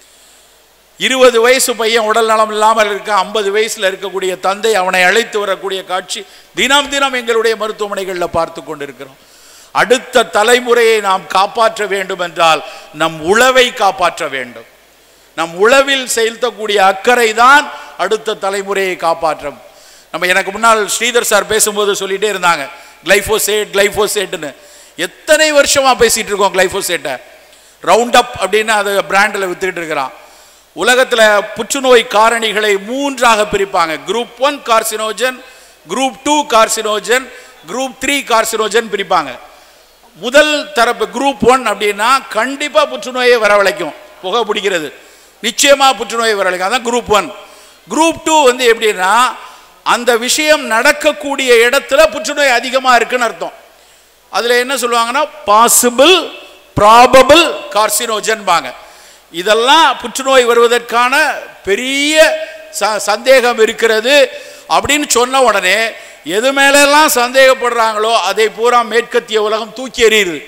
இருபது வயசு பையன் உடல் நலம் இல்லாமல் இருக்க ஐம்பது வயசுல இருக்கக்கூடிய தந்தை அவனை அழைத்து வரக்கூடிய காட்சி தினம் தினம் எங்களுடைய மருத்துவமனைகளில் பார்த்து கொண்டிருக்கிறோம் அடுத்த தலைமுறையை நாம் காப்பாற்ற வேண்டும் என்றால் நம் உளவை காப்பாற்ற வேண்டும் நம் உளவில் செலுத்தக்கூடிய அக்கறை தான் அடுத்த தலைமுறையை காப்பாற்றும் நம்ம எனக்கு முன்னால் ஸ்ரீதர் சார் பேசும்போது சொல்லிட்டே இருந்தாங்க கிளைஃபோசேட் கிளைஃபோசேட்னு எத்தனை வருஷமா பேசிட்டு இருக்கோம் கிளைஃபோசேட்டை ரவுண்ட் அப் அப்படின்னு அதை பிராண்டில் வித்துக்கிட்டு இருக்கிறான் உலகத்தில் புற்றுநோய் காரணிகளை மூன்றாக பிரிப்பாங்க group one carcinogen group two carcinogen group three carcinogen பிரிப்பாங்க முதல் தரப்பு குரூப் ஒன் அப்படின்னா கண்டிப்பா புற்றுநோயை வரவழைக்கும் புகை பிடிக்கிறது நிச்சயமா புற்றுநோயை வரவழைக்கும் அதான் குரூப் ஒன் குரூப் டூ வந்து எப்படின்னா அந்த விஷயம் நடக்கக்கூடிய இடத்துல புற்றுநோய் அதிகமா இருக்குன்னு அர்த்தம் அதுல என்ன சொல்லுவாங்கன்னா பாசிபிள் ப்ராபபிள் கார்சினோஜன்பாங்க இதெல்லாம் புற்றுநோய் வருவதற்கான பெரிய ச- சந்தேகம் இருக்கிறது அப்படின்னு சொன்ன உடனே எது மேலெல்லாம் சந்தேகப்படுறாங்களோ அதை பூரா மேற்கத்திய உலகம் தூக்கி எறியுது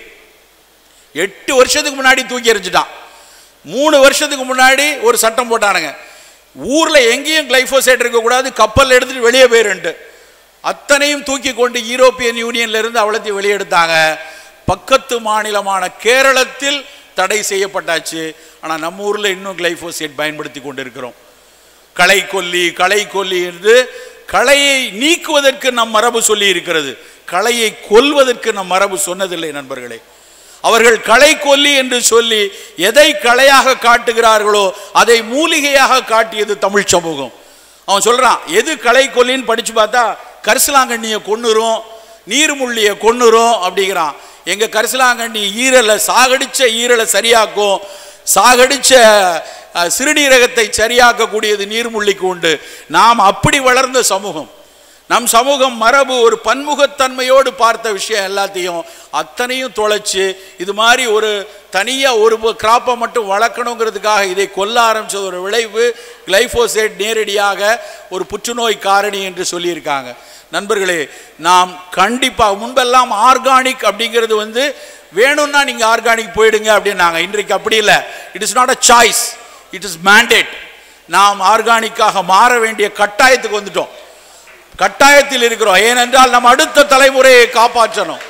எட்டு வருஷத்துக்கு முன்னாடி தூக்கி எறிஞ்சிட்டான் மூணு வருஷத்துக்கு முன்னாடி ஒரு சட்டம் போட்டானுங்க ஊர்ல எங்கேயும் கிளைஃபோசேட் இருக்கக்கூடாது கப்பல் எடுத்துட்டு வெளியே போயிருன்ட்டு அத்தனையும் தூக்கி கொண்டு யூரோப்பியன் யூனியன்ல இருந்து அவ்வளோத்தையும் வெளியெடுத்தாங்க பக்கத்து மாநிலமான கேரளத்தில் தடை செய்யப்பட்டாச்சு ஆனா நம்ம ஊர்ல இன்னும் கிளைஃபோசேட் பயன்படுத்தி கொண்டிருக்கிறோம் களை கொல்லி களை கொல்லி என்று களையை நீக்குவதற்கு நம் மரபு சொல்லி இருக்கிறது களையை கொல்வதற்கு நம் மரபு சொன்னதில்லை நண்பர்களே அவர்கள் களை கொல்லி என்று சொல்லி எதை களையாக காட்டுகிறார்களோ அதை மூலிகையாக காட்டியது தமிழ் சமூகம் அவன் சொல்றான் எது களை கொல்லின்னு படிச்சு பார்த்தா கரிசலாங்கண்ணியை கொன்னுரும் நீர்முள்ளியை கொன்னுரும் அப்படிங்கிறான் எங்க கரிசலாங்கண்ணி ஈரலை சாகடிச்ச ஈரலை சரியாக்கும் சாகடிச்ச அஹ், சிறுநீரகத்தை சரியாக்கக்கூடியது நீர்முள்ளிக்கு உண்டு நாம் அப்படி வளர்ந்த சமூகம் நம் சமூகம் மரபு ஒரு பன்முகத்தன்மையோடு பார்த்த விஷயம் எல்லாத்தையும் அத்தனையும் தொலைச்சு இது மாதிரி ஒரு தனியாக ஒரு கிராப்பை மட்டும் வளர்க்கணுங்கிறதுக்காக இதை கொல்ல ஆரம்பிச்ச ஒரு விளைவு கிளைஃபோசேட் நேரடியாக ஒரு புற்றுநோய் காரணி என்று சொல்லியிருக்காங்க நண்பர்களே நாம் கண்டிப்பாக முன்பெல்லாம் ஆர்கானிக் அப்படிங்கிறது வந்து வேணும்னா நீங்கள் ஆர்கானிக் போயிடுங்க அப்படின்னாங்க இன்றைக்கு அப்படி இல்லை it is not a choice it is mandate நாம் ஆர்கானிக்காக மாற வேண்டிய கட்டாயத்துக்கு வந்துட்டோம் கட்டாயத்தில் இருக்கிறோம் ஏனென்றால் நம்ம அடுத்த தலைமுறையை காப்பாற்றணும்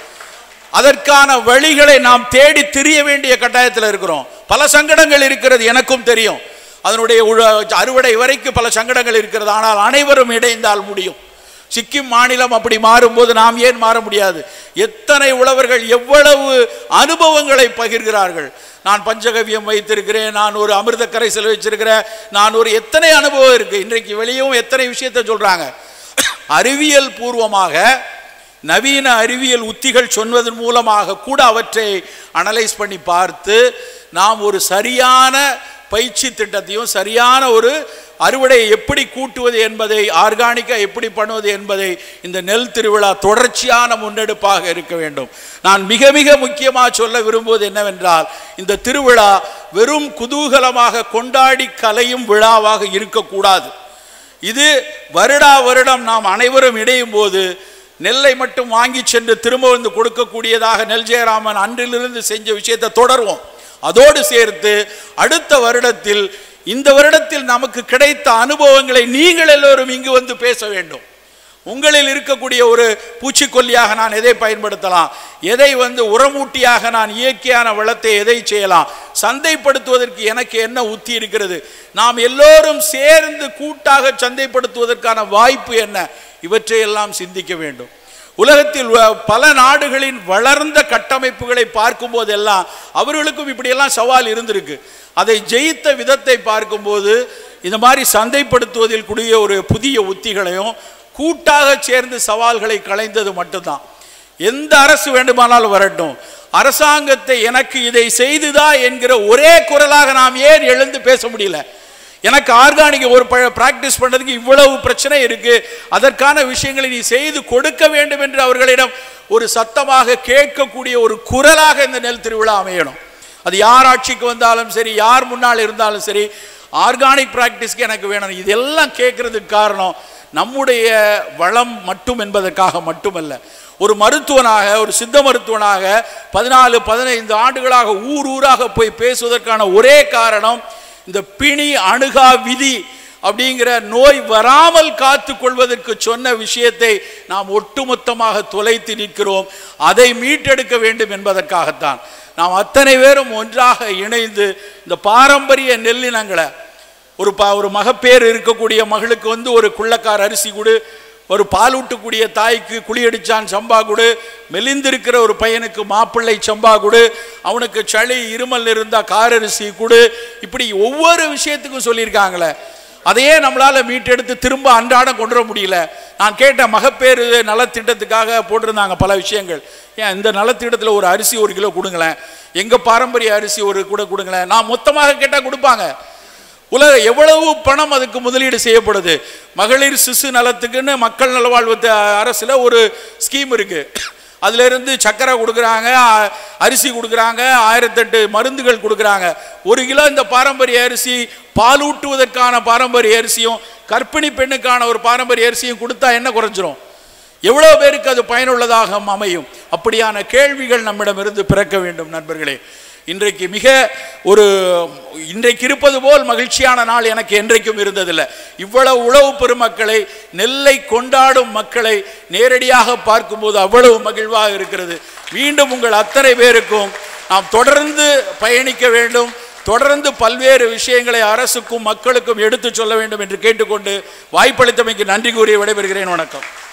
அதற்கான வழிகளை நாம் தேடி திரிய வேண்டிய கட்டாயத்தில் இருக்கிறோம் பல சங்கடங்கள் இருக்கிறது எனக்கும் தெரியும் அதனுடைய உழ- அறுவடை வரைக்கும் பல சங்கடங்கள் இருக்கிறது ஆனால் அனைவரும் இணைந்தால் முடியும் சிக்கிம் மாநிலம் அப்படி மாறும்போது நாம் ஏன் மாற முடியாது எத்தனை உழவர்கள் எவ்வளவு அனுபவங்களை பகிர்கிறார்கள் நான் பஞ்சகவியம் வைத்திருக்கிறேன் நான் ஒரு அமிர்த கரைசல் வச்சிருக்கிறேன் நான் ஒரு எத்தனை அனுபவம் இருக்கு இன்றைக்கு வெளியும் எத்தனை விஷயத்தை சொல்றாங்க அறிவியல் பூர்வமாக நவீன அறிவியல் உத்திகள் சொன்னதன் மூலமாக கூட அவற்றை அனலைஸ் பண்ணி பார்த்து நாம் ஒரு சரியான பயிற்சி திட்டத்தையும் சரியான ஒரு அறுவடையை எப்படி கூட்டுவது என்பதை ஆர்கானிக்காக எப்படி பண்ணுவது என்பதை இந்த நெல் திருவிழா தொடர்ச்சியான முன்னெடுப்பாக இருக்க வேண்டும் நான் மிக மிக முக்கியமாக சொல்ல விரும்புவது என்னவென்றால் இந்த திருவிழா வெறும் குதூகலமாக கொண்டாடி கலையும் விழாவாக இருக்கக்கூடாது இது வருடா வருடம் நாம் அனைவரும் இணையும் போது நெல்லை மட்டும் வாங்கி சென்று திரும்ப வந்து கொடுக்கக்கூடியதாக நெல் ஜெயராமன் அன்றிலிருந்து செஞ்ச விஷயத்தை தொடர்வோம் அதோடு சேர்த்து அடுத்த வருடத்தில் இந்த வருடத்தில் நமக்கு கிடைத்த அனுபவங்களை நீங்கள் எல்லோரும் இங்கு வந்து பேச வேண்டும் உங்களில் இருக்கக்கூடிய ஒரு பூச்சிக்கொல்லியாக நான் எதை பயன்படுத்தலாம் எதை வந்து உரமூட்டியாக நான் இயற்கையான வளத்தை எதை செய்யலாம் சந்தைப்படுத்துவதற்கு எனக்கு என்ன உத்தி இருக்கிறது நாம் எல்லோரும் சேர்ந்து கூட்டாக சந்தைப்படுத்துவதற்கான வாய்ப்பு என்ன இவற்றையெல்லாம் சிந்திக்க வேண்டும் உலகத்தில் வ- பல நாடுகளின் வளர்ந்த கட்டமைப்புகளை பார்க்கும் போதெல்லாம் அவர்களுக்கும் இப்படியெல்லாம் சவால் இருந்திருக்கு அதை ஜெயித்த விதத்தை பார்க்கும்போது இந்த மாதிரி சந்தைப்படுத்துவதில் கூடிய ஒரு புதிய உத்திகளையும் கூட்டாக சேர்ந்து சவால்களை களைந்தது மட்டும்தான் எந்த அரசு வேண்டுமானாலும் வரட்டும் அரசாங்கத்தை எனக்கு இதை செய்துதா என்கிற ஒரே குரலாக நாம் ஏன் எழுந்து பேச முடியல எனக்கு ஆர்கானிக் ஒரு பிராக்டிஸ் பண்றதுக்கு இவ்வளவு பிரச்சனை இருக்கு அதற்கான விஷயங்களை நீ செய்து கொடுக்க வேண்டும் என்று அவர்களிடம் ஒரு சத்தமாக கேட்கக்கூடிய ஒரு குரலாக இந்த நெல் திருவிழா அமையணும் அது யார் ஆட்சிக்கு வந்தாலும் சரி யார் முன்னால் இருந்தாலும் சரி ஆர்கானிக் பிராக்டிஸ்க்கு எனக்கு வேணும் இதெல்லாம் கேட்கறதுக்கு காரணம் நம்முடைய வளம் மட்டும் என்பதற்காக மட்டுமல்ல ஒரு மருத்துவனாக ஒரு சித்த மருத்துவனாக பதினாலு பதினைந்து ஆண்டுகளாக ஊர் ஊராக போய் பேசுவதற்கான ஒரே காரணம் இந்த பிணி அணுகா விதி அப்படிங்கிற நோய் வராமல் காத்து கொள்வதற்கு சொன்ன விஷயத்தை நாம் ஒட்டுமொத்தமாக தொலைத்து நிற்கிறோம் அதை மீட்டெடுக்க வேண்டும் என்பதற்காகத்தான் நாம் அத்தனை பேரும் ஒன்றாக இணைந்து இந்த பாரம்பரிய நெல்லினங்களை ஒரு ப ஒரு மகப்பேறு இருக்கக்கூடிய மகளுக்கு வந்து ஒரு குள்ளக்கார் அரிசி கொடு ஒரு பாலூட்டக்கூடிய தாய்க்கு குளியடிச்சான் சம்பா கொடு மெலிந்திருக்கிற ஒரு பையனுக்கு மாப்பிள்ளை சம்பா கொடு அவனுக்கு சளி இருமல் இருந்தா காரரிசி கொடு இப்படி ஒவ்வொரு விஷயத்துக்கும் சொல்லியிருக்காங்களே அதையே நம்மளால மீட்டெடுத்து திரும்ப அன்றாடம் கொண்டு வர முடியல நான் கேட்ட மகப்பேறு நலத்திட்டத்துக்காக போட்டிருந்தாங்க பல விஷயங்கள் ஏன் இந்த நலத்திட்டத்தில் ஒரு அரிசி ஒரு கிலோ கொடுங்களேன் எங்க பாரம்பரிய அரிசி ஒரு கூட கொடுங்களேன் நான் மொத்தமாக கேட்டால் கொடுப்பாங்க உலக எவ்வளவு பணம் அதுக்கு முதலீடு செய்யப்படுது மகளிர் சிசு நலத்துக்குன்னு மக்கள் நலவாழ்வு த- அரசுல ஒரு ஸ்கீம் இருக்கு அதுல இருந்து சக்கரை கொடுக்குறாங்க அ- அரிசி கொடுக்குறாங்க ஆயிரத்தெட்டு மருந்துகள் கொடுக்குறாங்க ஒரு கிலோ இந்த பாரம்பரிய அரிசி பாலூட்டுவதற்கான பாரம்பரிய அரிசியும் கர்ப்பிணி பெண்ணுக்கான ஒரு பாரம்பரிய அரிசியும் கொடுத்தா என்ன குறைஞ்சிரும் எவ்வளவு பேருக்கு அது பயனுள்ளதாக அமையும் அப்படியான கேள்விகள் நம்மிடமிருந்து பிறக்க வேண்டும் நண்பர்களே இன்றைக்கு மிக ஒரு இன்றைக்கு இருப்பது போல் மகிழ்ச்சியான நாள் எனக்கு என்றைக்கும் இருந்ததில்லை இவ்வளவு உழவு பெருமக்களை நெல்லை கொண்டாடும் மக்களை நேரடியாக பார்க்கும்போது அவ்வளவு மகிழ்வாக இருக்கிறது மீண்டும் உங்கள் அத்தனை பேருக்கும் நாம் தொடர்ந்து பயணிக்க வேண்டும் தொடர்ந்து பல்வேறு விஷயங்களை அரசுக்கும் மக்களுக்கும் எடுத்துச் சொல்ல வேண்டும் என்று கேட்டுக்கொண்டு வாய்ப்பளித்தமைக்கு நன்றி கூறி விடைபெறுகிறேன் வணக்கம்